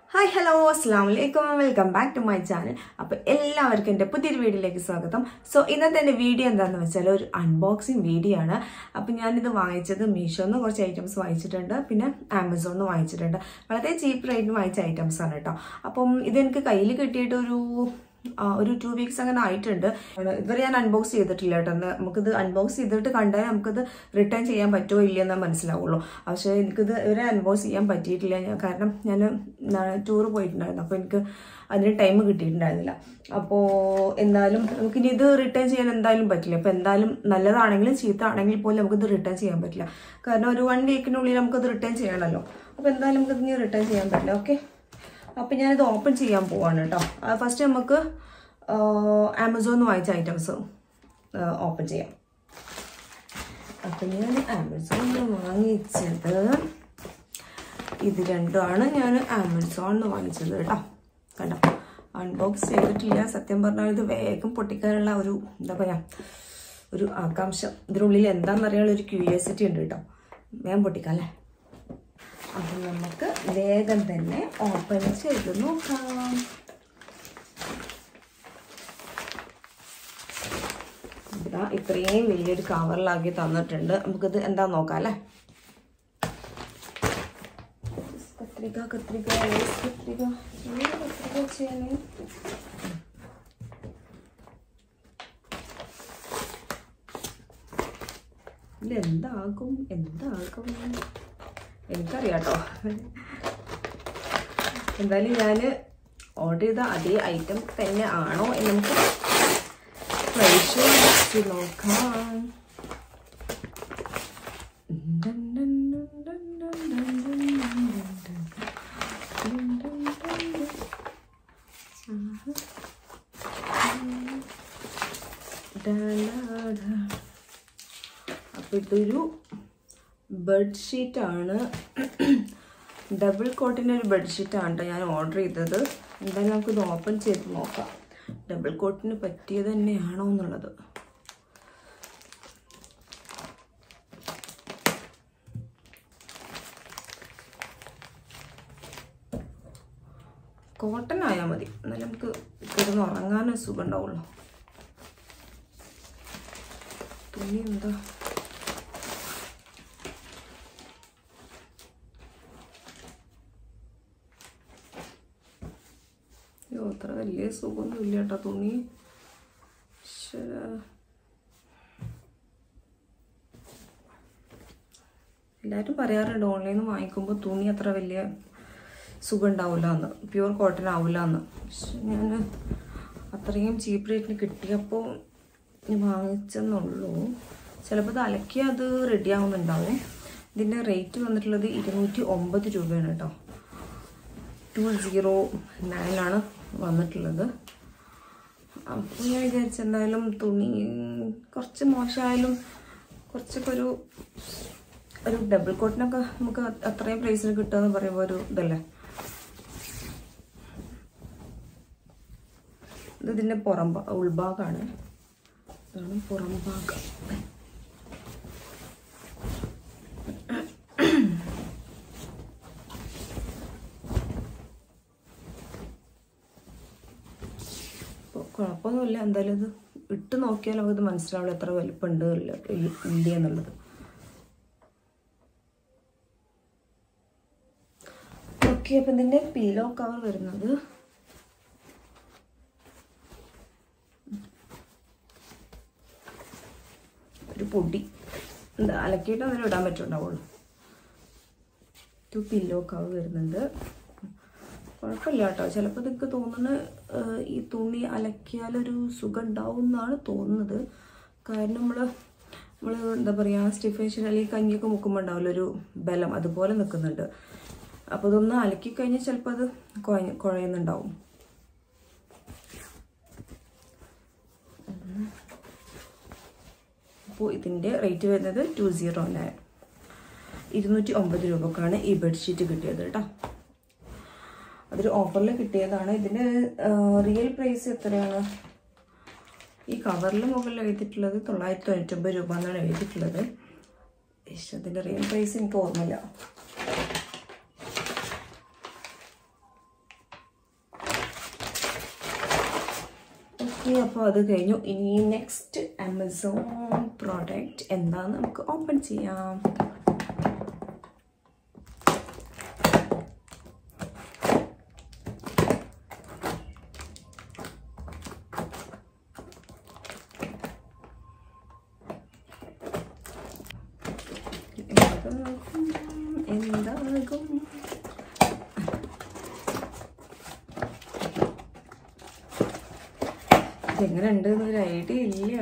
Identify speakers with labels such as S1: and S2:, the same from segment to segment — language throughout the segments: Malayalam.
S1: ഹായ് ഹലോ അസ്സാം വലൈക്കും welcome back to my channel അപ്പോൾ എല്ലാവർക്കും എൻ്റെ പുതിയൊരു വീഡിയോയിലേക്ക് സ്വാഗതം സോ ഇന്നത്തെ എൻ്റെ വീഡിയോ എന്താണെന്ന് വെച്ചാൽ ഒരു അൺബോക്സിങ് വീഡിയോ ആണ് അപ്പോൾ ഞാനിത് വാങ്ങിച്ചത് മീഷോന്ന് കുറച്ച് ഐറ്റംസ് വാങ്ങിച്ചിട്ടുണ്ട് പിന്നെ ആമസോണിൽ നിന്ന് വാങ്ങിച്ചിട്ടുണ്ട് വളരെ ചീപ്പ് റേറ്റിന് വാങ്ങിച്ച ഐറ്റംസ് ആണ് കേട്ടോ അപ്പം ഇതെനിക്ക് കയ്യിൽ കിട്ടിയിട്ട് ഒരു ആ, ഒരു ടു വീക്സ് അങ്ങനെ ആയിട്ടുണ്ട് ആണ് ഇതുവരെ ഞാൻ അൺബോക്സ് ചെയ്തിട്ടില്ല കേട്ടോ എന്ന് നമുക്കിത് അൺബോക്സ് ചെയ്തിട്ട് കണ്ടാൽ നമുക്കിത് റിട്ടേൺ ചെയ്യാൻ പറ്റുമോ ഇല്ലയെന്നേ മനസ്സിലാവുള്ളൂ പക്ഷേ എനിക്കിത് ഇവരെ അൺബോക്സ് ചെയ്യാൻ പറ്റിയിട്ടില്ല ഞാൻ കാരണം ഞാൻ ടൂർ പോയിട്ടുണ്ടായിരുന്നു അപ്പോൾ എനിക്ക് അതിന് ടൈം കിട്ടിയിട്ടുണ്ടായിരുന്നില്ല അപ്പോൾ എന്തായാലും നമുക്കിനി ഇത് റിട്ടേൺ ചെയ്യാൻ എന്തായാലും പറ്റില്ല അപ്പോൾ എന്തായാലും നല്ലതാണെങ്കിലും ചീത്ത ആണെങ്കിൽ പോലും നമുക്കിത് റിട്ടേൺ ചെയ്യാൻ പറ്റില്ല കാരണം ഒരു വൺ വീക്കിനുള്ളിൽ നമുക്കത് റിട്ടേൺ ചെയ്യണമല്ലോ അപ്പോൾ എന്തായാലും നമുക്കിത് ഇനി റിട്ടേൺ ചെയ്യാൻ പറ്റില്ല ഓക്കെ അപ്പം ഞാനിത് ഓപ്പൺ ചെയ്യാൻ പോവാണ് കേട്ടോ ഫസ്റ്റ് നമുക്ക് ആമസോണിൽ നിന്ന് വാങ്ങിച്ച ഐറ്റംസ് ഓപ്പൺ ചെയ്യാം അപ്പം ഞാൻ ആമസോണിൽ നിന്ന് വാങ്ങിച്ചത് ഇത് രണ്ടുമാണ് ഞാൻ ആമസോണിൽ നിന്ന് വാങ്ങിച്ചത് കേട്ടോ കണ്ടോ അൺബോക്സ് ചെയ്തിട്ടില്ല സത്യം പറഞ്ഞാൽ ഇത് വേഗം പൊട്ടിക്കാനുള്ള ഒരു എന്താ പറയുക ഒരു ആകാംക്ഷ ഇതിനുള്ളിൽ എന്താണെന്നറിയാനുള്ള ഒരു ക്യൂരിയോസിറ്റി ഉണ്ട് കേട്ടോ വേഗം പൊട്ടിക്കാം അല്ലേ അപ്പം നമുക്ക് വേഗം തന്നെ ഓപ്പൺ ചെയ്ത് നോക്കാം ഇതാ ഇത്രയും വലിയൊരു കവറിലാക്കി തന്നിട്ടുണ്ട് നമുക്കിത് എന്താ നോക്കാം അല്ലേ കത്രിക കത്രിക ഏത് കത്രിക ഏത് കത്രിക ചെയ്യാനേ ഇതെന്താകും എന്താകും എനിക്കറിയാട്ടോ എന്തായാലും ഞാൻ ഓർഡർ ചെയ്ത അതേ ഐറ്റം തന്നെ ആണോ എന്ന് നമുക്ക് പരിശോധിച്ച് നോക്കാം അപ്പൊ ഇതൊരു ബെഡ്ഷീറ്റാണ് ഡബിൾ കോട്ടിൻ്റെ ഒരു ബെഡ്ഷീറ്റാണ് കേട്ടോ ഞാൻ ഓർഡർ ചെയ്തത് എന്തായാലും നമുക്കിത് ഓപ്പൺ ചെയ്ത് നോക്കാം ഡബിൾ കോട്ടിന് പറ്റിയത് തന്നെയാണോ എന്നുള്ളത് കോട്ടൺ ആയാൽ മതി എന്നാലും നമുക്ക് കിടന്ന് ഉറങ്ങാനൊരു സുഖം ഉണ്ടാവുള്ളൂ തുണി എന്താ അയ്യോ അത്ര വലിയ സുഖമൊന്നും ഇല്ല കേട്ടോ തുണി ശ്ശേ. എല്ലാവരും പറയാറുണ്ട് ഓൺലൈനിൽ നിന്ന് വാങ്ങിക്കുമ്പോൾ തുണി അത്ര വലിയ സുഖം ഉണ്ടാവില്ല എന്ന് പ്യൂർ കോട്ടൺ ആവില്ല എന്ന് പക്ഷെ ഞാൻ അത്രയും ചീപ്പ് റേറ്റിന് കിട്ടിയപ്പോൾ ഞാൻ വാങ്ങിച്ചെന്നുള്ളൂ ചിലപ്പോൾ ഇത് അലക്കി അത് റെഡി ആവുന്നുണ്ടാവും ഇതിൻ്റെ റേറ്റ് വന്നിട്ടുള്ളത് ഇരുന്നൂറ്റി ഒമ്പത് രൂപയാണ് കേട്ടോ ടു സീറോ നയനാണ് വന്നിട്ടുള്ളത് അപ്പോൾ ഞാൻ വിചാരിച്ചു എന്തായാലും തുണി കുറച്ച് മോശമായാലും കുറച്ചൊക്കെ ഒരു ഒരു ഡബിൾ കോട്ടിനൊക്കെ നമുക്ക് അത്രയും പ്രൈസിന് കിട്ടുമെന്ന് പറയുമ്പോൾ ഒരു ഇതല്ലേ ഇത് ഇതിൻ്റെ പുറം ഭാ- ഉൾഭാഗമാണ് ഇതാണ് പുറം ഭാഗം അപ്പോൾ കുഴപ്പമൊന്നുമില്ല എന്തായാലും ഇത് ഇട്ട് നോക്കിയാൽ നമുക്കിത് മനസ്സിലാവുള്ളൂ എത്ര വലിപ്പമുണ്ട് ഇല്ല ഇല്ല എന്നുള്ളത് ഓക്കെ അപ്പം ഇതിൻ്റെ പില്ലോ കവർ വരുന്നത് ഒരു പൊടി എന്താ അലക്കിയിട്ട് അതിൽ ഇടാൻ പറ്റുണ്ടാവുള്ളൂ ഒരു പില്ലോ കവർ വരുന്നുണ്ട് കുഴപ്പമില്ല കേട്ടോ ചിലപ്പോൾ ഇതൊക്കെ തോന്നുന്നു ഏഹ്, ഈ തുണി അലക്കിയാലൊരു സുഖം ഉണ്ടാവും എന്നാണ് തോന്നുന്നത് കാരണം നമ്മൾ നമ്മൾ എന്താ പറയുക സ്റ്റിഫേഷൻ അല്ലെങ്കിൽ കഞ്ഞിയൊക്കെ മുക്കുമ്പോൾ ഉണ്ടാവില്ല ഒരു ബലം അതുപോലെ നിൽക്കുന്നുണ്ട് അപ്പോൾ ഇതൊന്ന് അലക്കി കഴിഞ്ഞാൽ ചിലപ്പോൾ അത് കുഴ കുഴയുന്നുണ്ടാവും അപ്പോൾ ഇതിൻ്റെ റേറ്റ് വരുന്നത് ടു സീറോ നയൻ ഇരുന്നൂറ്റി ഒമ്പത് രൂപക്കാണ് ഈ ബെഡ്ഷീറ്റ് കിട്ടിയത് കേട്ടോ അതൊരു ഓഫറിൽ കിട്ടിയതാണ് ഇതിന് റിയൽ പ്രൈസ് എത്രയാണ് ഈ കവറിൽ മുകളിൽ എഴുതിയിട്ടുള്ളത് തൊള്ളായിരത്തി തൊണ്ണൂറ്റൊമ്പത് രൂപ എന്നാണ് എഴുതിയിട്ടുള്ളത് പക്ഷെ അതിൻ്റെ റിയൽ പ്രൈസ് എനിക്ക് ഓർമ്മയില്ല ഓക്കെ അപ്പോൾ അത് കഴിഞ്ഞു ഇനി നെക്സ്റ്റ് ആമസോൺ പ്രോഡക്റ്റ് എന്താന്ന് നമുക്ക് ഓപ്പൺ ചെയ്യാം എന്താകും എന്താകും ഇതെങ്ങനെ ഉണ്ട് എന്നൊരു ഐഡിയ ഇല്ല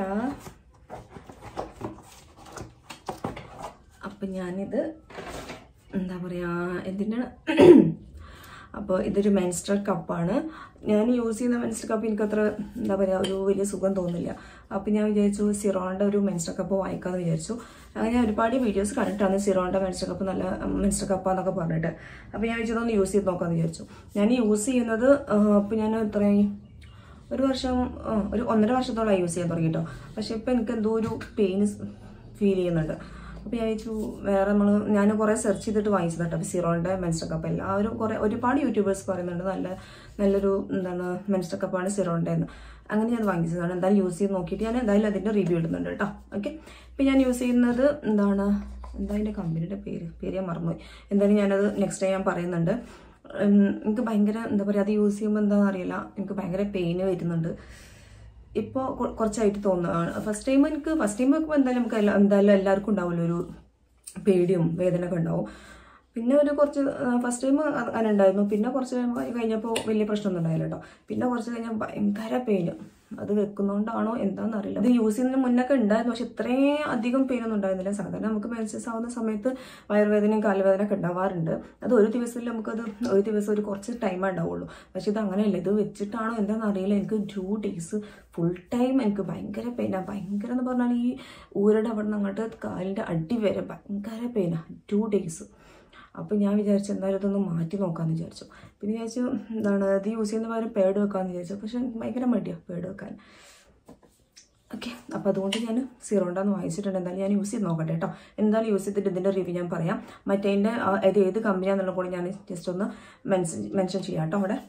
S1: അപ്പം ഞാനിത് എന്താ പറയുക എന്തിനാണ് അപ്പോൾ ഇതൊരു മെൻസ്ട്രൽ കപ്പാണ് ഞാൻ യൂസ് ചെയ്യുന്ന മെൻസ്ട്രൽ കപ്പ് എനിക്ക് അത്ര എന്താ പറയുക ഒരു വലിയ സുഖം തോന്നില്ല അപ്പോൾ ഞാൻ വിചാരിച്ചു സിറോണിൻ്റെ ഒരു മെൻസ്ട്രൽ കപ്പ് വാങ്ങിക്കാമെന്ന് വിചാരിച്ചു അങ്ങനെ ഞാൻ ഒരുപാട് വീഡിയോസ് കണ്ടിട്ടാണ് സിറോണിൻ്റെ മെൻസ്ട്രൽ കപ്പ് നല്ല മെൻസ്ട്രൽ കപ്പാന്നൊക്കെ പറഞ്ഞിട്ട് അപ്പോൾ ഞാൻ വിചാരിച്ചതൊന്ന് യൂസ് ചെയ്ത് നോക്കാമെന്ന് വിചാരിച്ചു ഞാൻ യൂസ് ചെയ്യുന്നത് അപ്പോൾ ഞാൻ എത്രയും ഒരു വർഷം ആ, ഒരു ഒന്നര വർഷത്തോളം യൂസ് ചെയ്യാൻ തുടങ്ങി കേട്ടോ പക്ഷെ ഇപ്പം എനിക്ക് എന്തോ ഒരു പെയിൻ ഫീൽ ചെയ്യുന്നുണ്ട് അപ്പോൾ ഞാൻ വിചാരിച്ചു വേറെ നമ്മൾ ഞാൻ കുറേ സെർച്ച് ചെയ്തിട്ട് വാങ്ങിച്ചത് കേട്ടോ അപ്പോൾ സിറോണിൻ്റെ മെൻസ്റ്റർ കപ്പ് എല്ലാവരും കുറേ ഒരുപാട് യൂട്യൂബേഴ്സ് പറയുന്നുണ്ട് നല്ല നല്ലൊരു എന്താണ് മെൻസ്റ്റർ കപ്പാണ് സിറോണിൻ്റെ എന്ന് അങ്ങനെ ഞാൻ വാങ്ങിച്ചതാണ് എന്തായാലും യൂസ് ചെയ്ത് നോക്കിയിട്ട് ഞാൻ എന്തായാലും അതിൻ്റെ റിവ്യൂ ഇടുന്നുണ്ട് കേട്ടോ ഓക്കെ ഇപ്പം ഞാൻ യൂസ് ചെയ്യുന്നത് എന്താണ് എന്താ അതിൻ്റെ കമ്പനിയുടെ പേര് പേര് ഞാൻ മറന്നുപോയി എന്തായാലും ഞാനത് നെക്സ്റ്റ് ടൈം ഞാൻ പറയുന്നുണ്ട് ഉം, എനിക്ക് ഭയങ്കര എന്താ പറയുക അത് യൂസ് ചെയ്യുമ്പോൾ എന്താണെന്ന് അറിയില്ല എനിക്ക് ഭയങ്കര പെയിന് വരുന്നുണ്ട് ഇപ്പോൾ കുറച്ചായിട്ട് തോന്നുന്നതാണ് ഫസ്റ്റ് ടൈം എനിക്ക് ഫസ്റ്റ് ടൈം വെക്കുമ്പോൾ എന്തായാലും നമുക്ക് എല്ലാ- എന്തായാലും എല്ലാവർക്കും ഉണ്ടാവുമല്ലോ ഒരു പേടിയും വേദനയൊക്കെ ഉണ്ടാവും പിന്നെ ഒരു കുറച്ച് ഫസ്റ്റ് ടൈം അങ്ങനെ ഉണ്ടായിരുന്നു പിന്നെ കുറച്ച് കഴിയുമ്പോൾ കഴിഞ്ഞപ്പോൾ വലിയ പ്രശ്നമൊന്നും ഉണ്ടായില്ല കേട്ടോ പിന്നെ കുറച്ച് കഴിഞ്ഞാൽ ഭയങ്കര പെയിന് അത് വെക്കുന്നതുകൊണ്ടാണോ എന്താണെന്ന് അറിയില്ല ഇത് യൂസ് ചെയ്യുന്നതിന് മുന്നൊക്കെ ഉണ്ടായിരുന്നു പക്ഷെ ഇത്രയും അധികം പെയിനൊന്നും ഉണ്ടായിരുന്നില്ല സാധാരണ നമുക്ക് മെൻസസ് ആവുന്ന സമയത്ത് വയറുവേദനയും കാലുവേദനയൊക്കെ ഉണ്ടാവാറുണ്ട് അത് ഒരു ദിവസത്തിൽ നമുക്കത് ഒരു ദിവസം ഒരു കുറച്ച് ടൈമേ ഉണ്ടാവുള്ളൂ പക്ഷെ ഇത് അങ്ങനെയല്ല ഇത് വെച്ചിട്ടാണോ എന്താണെന്ന് അറിയില്ല എനിക്ക് ടു ഡേയ്സ് ഫുൾ ടൈം എനിക്ക് ഭയങ്കര പെയിനാണ് ഭയങ്കര എന്ന് പറഞ്ഞാൽ ഈ ഊരുടെ അവിടെ നിന്ന് അങ്ങോട്ട് കാലിൻ്റെ അടി വരെ ഭയങ്കര പെയിനാണ് ടു ഡേയ്സ് അപ്പോൾ ഞാൻ വിചാരിച്ചു എന്തായാലും ഇതൊന്ന് മാറ്റി നോക്കാമെന്ന് വിചാരിച്ചു പിന്നെ വിചാരിച്ചു എന്താണ് ഇത് യൂസ് ചെയ്യുന്ന പകരം പേഡ് വെക്കാമെന്ന് വിചാരിച്ചു പക്ഷെ എനിക്ക് ഭയങ്കര മടിയാണ് പേഡ് വെക്കാൻ ഓക്കെ അപ്പോൾ അതുകൊണ്ട് ഞാൻ സീറോണ്ടാന്ന് വാങ്ങിച്ചിട്ടുണ്ട് എന്തായാലും ഞാൻ യൂസ് ചെയ്ത് നോക്കട്ടെ കേട്ടോ എന്തായാലും യൂസ് ചെയ്തിട്ട് ഇതിൻ്റെ റിവ്യൂ ഞാൻ പറയാം മറ്റേതിൻ്റെ ഇത് ഏത് കമ്പനിയാണെന്നുള്ള കൂടി ഞാൻ ജസ്റ്റ് ഒന്ന് മെൻഷൻ മെൻഷൻ ചെയ്യാം കേട്ടോ അവിടെ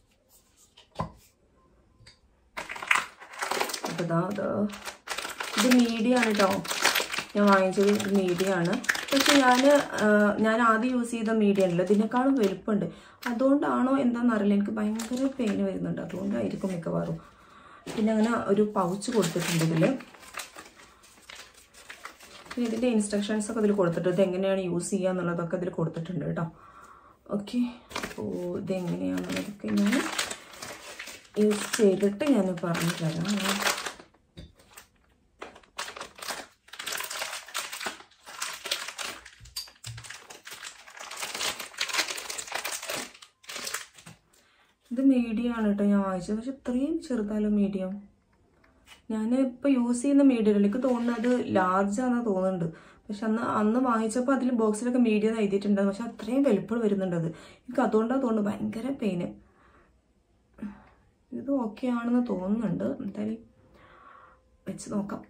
S1: അപ്പോൾ ഇതാ ഇത് ഇത് മീഡിയ ആണ് കേട്ടോ ഞാൻ വാങ്ങിച്ചത് ഇത് മീഡിയ ആണ് പക്ഷെ ഞാൻ ഞാൻ ആദ്യം യൂസ് ചെയ്ത മീഡിയ ഉണ്ടല്ലോ ഇതിനേക്കാളും വലുപ്പമുണ്ട് അതുകൊണ്ടാണോ എന്താണെന്ന് അറിയില്ല എനിക്ക് ഭയങ്കര പെയിൻ വരുന്നുണ്ട് അതുകൊണ്ടായിരിക്കും മിക്കവാറും പിന്നെ അങ്ങനെ ഒരു പൗച്ച് കൊടുത്തിട്ടുണ്ട് ഇതിൽ പിന്നെ ഇതിൻ്റെ ഇൻസ്ട്രക്ഷൻസ് ഒക്കെ ഇതിൽ കൊടുത്തിട്ടുണ്ട് ഇത് എങ്ങനെയാണ് യൂസ് ചെയ്യുക എന്നുള്ളതൊക്കെ ഇതിൽ കൊടുത്തിട്ടുണ്ട് കേട്ടോ ഓക്കെ അപ്പോൾ ഇത് എങ്ങനെയാണെന്നുള്ളതൊക്കെ ഞാൻ യൂസ് ചെയ്തിട്ട് ഞാൻ പറഞ്ഞു തരാം ഇത് മീഡിയം ആണ് കേട്ടോ ഞാൻ വാങ്ങിച്ചത് പക്ഷെ ഇത്രയും ചെറുതായാലും മീഡിയം ഞാൻ ഇപ്പോൾ യൂസ് ചെയ്യുന്ന മീഡിയം എനിക്ക് തോന്നുന്നത് ലാർജ് ആണെന്ന് തോന്നുന്നുണ്ട് പക്ഷെ അന്ന് അന്ന് വാങ്ങിച്ചപ്പോൾ അതിൽ ബോക്സിലൊക്കെ മീഡിയം എഴുതിയിട്ടുണ്ട് പക്ഷെ അത്രയും വലുപ്പം വരുന്നുണ്ട് അത് എനിക്ക് അതുകൊണ്ടാണ് തോന്നുന്നു ഭയങ്കര പെയിന് ഇത് ഓക്കെ ആണെന്ന് തോന്നുന്നുണ്ട് എന്തായാലും വെച്ച് നോക്കാം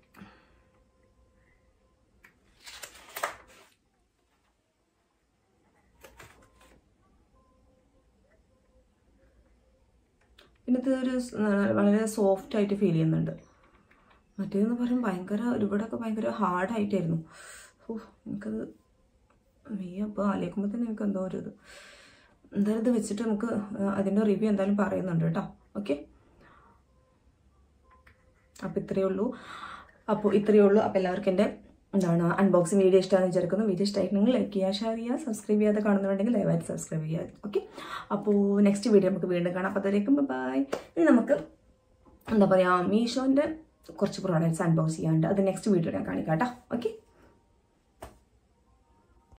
S1: പിന്നെ ഇത് ഒരു സ് വളരെ സോഫ്റ്റ് ആയിട്ട് ഫീൽ ചെയ്യുന്നുണ്ട് മറ്റേതെന്ന് പറയുമ്പോൾ ഭയങ്കര ഒരുപാടൊക്കെ ഭയങ്കര ഹാർഡായിട്ടായിരുന്നു ഓ എനിക്കത് വയ്യ അപ്പോൾ ആലോചിക്കുമ്പോൾ തന്നെ എനിക്ക് എന്തോ ഒരു ഇത് എന്തായാലും ഇത് വെച്ചിട്ട് നമുക്ക് അതിൻ്റെ റിവ്യൂ എന്തായാലും പറയുന്നുണ്ട് കേട്ടോ ഓക്കെ അപ്പോൾ ഇത്രയേ ഉള്ളൂ അപ്പോൾ ഇത്രയേ ഉള്ളൂ അപ്പോൾ എല്ലാവർക്കും എൻ്റെ എന്താണ് അൺബോക്സിങ് വീഡിയോ ഇഷ്ടമാണെന്ന് വിചാരിക്കുന്നു വീഡിയോ ഇഷ്ടമായിട്ടുണ്ടെങ്കിൽ ലൈക്ക് ചെയ്യുക ഷെയർ ചെയ്യുക സബ്സ്ക്രൈബ് ചെയ്യാതെ കാണുന്നുണ്ടെങ്കിൽ ദയവായിട്ട് സബ്സ്ക്രൈബ് ചെയ്യുക ഓക്കെ അപ്പോൾ നെക്സ്റ്റ് വീഡിയോ നമുക്ക് വീണ്ടും കാണാം അപ്പോൾ അതിലേക്കും ബൈ ഇനി നമുക്ക് എന്താ പറയുക മീഷോൻ്റെ കുറച്ച് പ്രോഡക്റ്റ്സ് അൺബോക്സ് ചെയ്യാനുണ്ട് അത് നെക്സ്റ്റ് വീഡിയോ ഞാൻ കാണിക്കാം കേട്ടോ ഓക്കെ